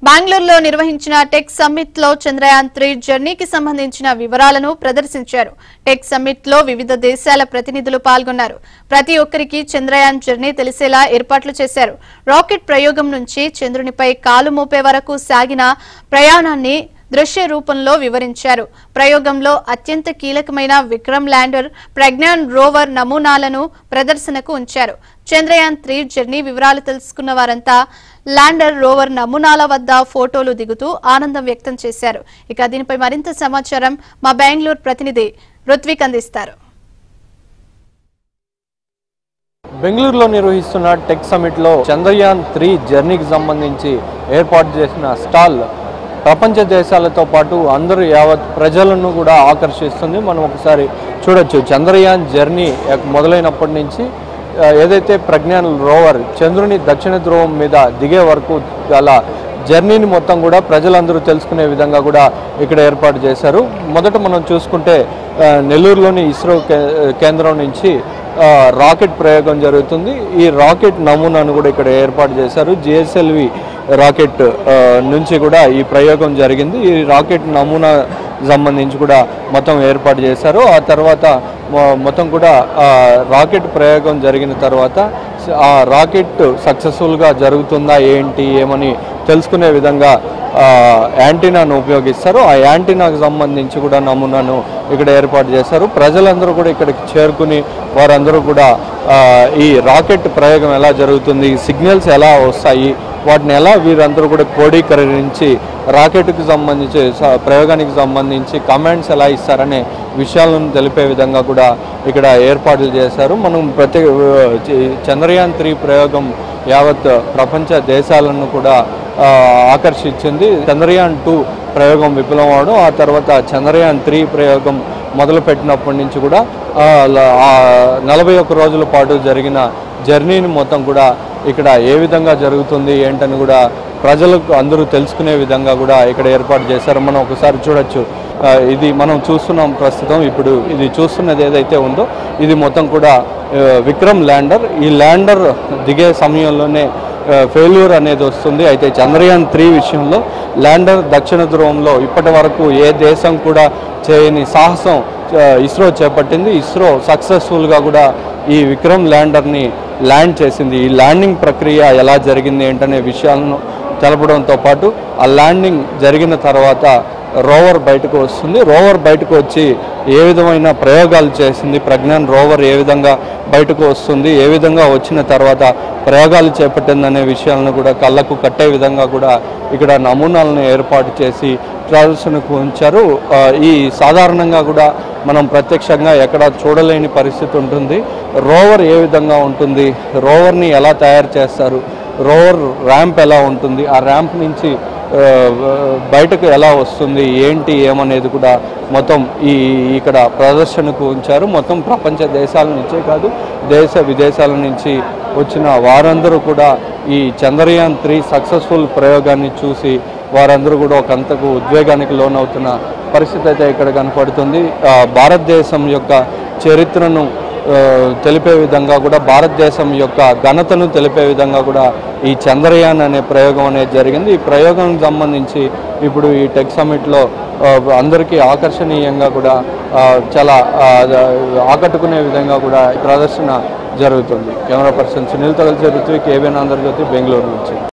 బెంగళూరులో నిర్వహించిన tech summit లో చంద్రయాన్ త్రీ జర్నీకి సంబంధించిన వివరాలను ప్రదర్శించారు టెక్ సమ్మిట్ లో వివిధ దేశాల ప్రతినిధులు పాల్గొన్నారు ప్రతి ఒక్కరికి చంద్రయాన్ జర్నీ తెలిసేలా ఏర్పాట్లు చేశారు రాకెట్ ప్రయోగం నుంచి చంద్రునిపై కాలు మోపే వరకు సాగిన ప్రయాణాన్ని దృశ్య రూపంలో వివరించారు ప్రయోగంలో అత్యంత కీలకమైన విక్రమ్ ల్యాండర్ ప్రజ్ఞాన్ రోవర్ నమూనాలను ప్రదర్శనకు ఉంచారు చంద్రయాన్ త్రీ జర్నీ వివరాలు తెలుసుకున్న వారంతా ల్యాండర్ రోవర్ నమూనాల వద్ద ఫోటోలు దిగుతూ ఆనందం వ్యక్తం చేశారు ఇక దీనిపై మరింత సమాచారం మా బెంగళూరు ప్రతినిధి రుత్విక్ అందిస్తారు బెంగళూరులో నిర్వహిస్తున్న టెక్ సమిట్లో చంద్రయాన్ త్రీ జర్నీకి సంబంధించి ఏర్పాటు చేసిన స్టాల్ ప్రపంచ దేశాలతో పాటు అందరూ యావత్ ప్రజలను కూడా ఆకర్షిస్తుంది మనం ఒకసారి చూడొచ్చు చంద్రయాన్ జర్నీ మొదలైనప్పటి నుంచి ఆ, ఏదైతే ప్రజ్ఞాన్ రోవర్ చంద్రుని దక్షిణ ధ్రువం మీద దిగే వరకు గల జర్నీని మొత్తం కూడా ప్రజలందరూ తెలుసుకునే విధంగా కూడా ఇక్కడ ఏర్పాటు చేశారు మొదట మనం చూసుకుంటే ఆ, నెల్లూరులోని ఇస్రో కే- కేంద్రం నుంచి ఆ, రాకెట్ ప్రయోగం జరుగుతుంది ఈ రాకెట్ నమూనాను కూడా ఇక్కడ ఏర్పాటు చేశారు జిఎస్ఎల్వి రాకెట్ ఆ, నుంచి కూడా ఈ ప్రయోగం జరిగింది ఈ రాకెట్ నమూనా సంబంధించి కూడా మొత్తం ఏర్పాటు చేశారు ఆ తర్వాత మొ- మొత్తం కూడా ఆ, రాకెట్ ప్రయోగం జరిగిన తర్వాత స- ఆ రాకెట్ సక్సెస్ఫుల్గా జరుగుతుందా ఏంటి ఏమని తెలుసుకునే విధంగా ఆ, యాంటీనాను ఉపయోగిస్తారు ఆ యాంటీనాకు సంబంధించి కూడా నమూనాను ఇక్కడ ఏర్పాటు చేశారు ప్రజలందరూ కూడా ఇక్కడికి చేరుకుని వారందరూ కూడా ఆ, ఈ రాకెట్ ప్రయోగం ఎలా జరుగుతుంది సిగ్నల్స్ ఎలా వస్తాయి వాటిని ఎలా వీరందరూ కూడా క్రోడీకరించి రాకెట్కి సంబంధించి స- ప్రయోగానికి సంబంధించి కమాండ్స్ ఎలా ఇస్తారనే విషయాలను తెలిపే విధంగా కూడా ఇక్కడ ఏర్పాట్లు చేశారు మనం ప్రతి చ- చంద్రయాన్ త్రీ ప్రయోగం యావత్ ప్రపంచ దేశాలను కూడా ఆ, ఆకర్షించింది చంద్రయాన్ టూ ప్రయోగం విఫలం అవడం ఆ తర్వాత చంద్రయాన్ త్రీ ప్రయోగం మొదలుపెట్టినప్పటి నుంచి కూడా ఆ, ల- ఆ నలభై ఒక్క రోజుల పాటు జరిగిన జర్నీని మొత్తం కూడా ఇక్కడ ఏ విధంగా జరుగుతుంది ఏంటని కూడా ప్రజలకు అందరూ తెలుసుకునే విధంగా కూడా ఇక్కడ ఏర్పాటు చేశారు మనం ఒకసారి చూడొచ్చు ఆ, ఇది మనం చూస్తున్నాం ప్రస్తుతం ఇప్పుడు ఇది చూస్తున్నది ఏదైతే ఉందో ఇది మొత్తం కూడా ఆ, విక్రమ్ ల్యాండర్ ఈ ల్యాండర్ దిగే సమయంలోనే ఫెయిల్యూర్ అనేది వస్తుంది అయితే చంద్రయాన్ త్రీ విషయంలో ల్యాండర్ దక్షిణ ధ్రువంలో ఇప్పటి వరకు ఏ దేశం కూడా చేయని సాహసం ఆ, ఇస్రో చేపట్టింది ఇస్రో సక్సెస్ఫుల్గా కూడా ఈ విక్రమ్ ల్యాండర్ని ల్యాండ్ చేసింది ఈ ల్యాండింగ్ ప్రక్రియ ఎలా జరిగింది ఏంటనే విషయాలను తెలపడంతో పాటు ఆ ల్యాండింగ్ జరిగిన తర్వాత రోవర్ బయటకు వస్తుంది రోవర్ బయటకు వచ్చి ఏ విధమైన ప్రయోగాలు చేసింది ప్రజ్ఞాన్ రోవర్ ఏ విధంగా బయటకు వస్తుంది ఏ విధంగా వచ్చిన తర్వాత ప్రయోగాలు చేపట్టిందనే విషయాలను కూడా కళ్ళకు కట్టే విధంగా కూడా ఇక్కడ నమూనాలను ఏర్పాటు చేసి ప్రదర్శనకు ఉంచారు ఆ, ఈ సాధారణంగా కూడా మనం ప్రత్యక్షంగా ఎక్కడ చూడలేని పరిస్థితి ఉంటుంది రోవర్ ఏ విధంగా ఉంటుంది రోవర్ని ఎలా తయారు చేస్తారు రోవర్ ర్యాంప్ ఎలా ఉంటుంది ఆ ర్యాంప్ నుంచి ఆ, బయటకు ఎలా వస్తుంది ఏంటి ఏమనేది కూడా మొత్తం ఈ ఇక్కడ ప్రదర్శనకు ఉంచారు మొత్తం ప్రపంచ దేశాల నుంచే కాదు దేశ విదేశాల నుంచి వచ్చిన వారందరూ కూడా ఈ చంద్రయాన్ త్రీ సక్సెస్ఫుల్ ప్రయోగాన్ని చూసి వారందరూ కూడా ఒక అంతకు ఉద్వేగానికి లోనవుతున్న పరిస్థితి అయితే ఇక్కడ కనపడుతుంది ఆ, భారతదేశం యొక్క చరిత్రను ఆ, తెలిపే విధంగా కూడా భారతదేశం యొక్క ఘనతను తెలిపే విధంగా కూడా ఈ చంద్రయాన్ అనే ప్రయోగం అనేది జరిగింది ఈ ప్రయోగం సంబంధించి ఇప్పుడు ఈ టెక్ సమిట్లో ఆ, అందరికీ ఆకర్షణీయంగా కూడా ఆ, చాలా ఆ, ఆకట్టుకునే విధంగా కూడా ఈ ప్రదర్శన జరుగుతుంది కెమెరా పర్సన్ సునీల్తో కలిసి ఋత్విక్ ఏబిఎన్ ఆంధ్రజ్యోతి బెంగళూరు నుంచి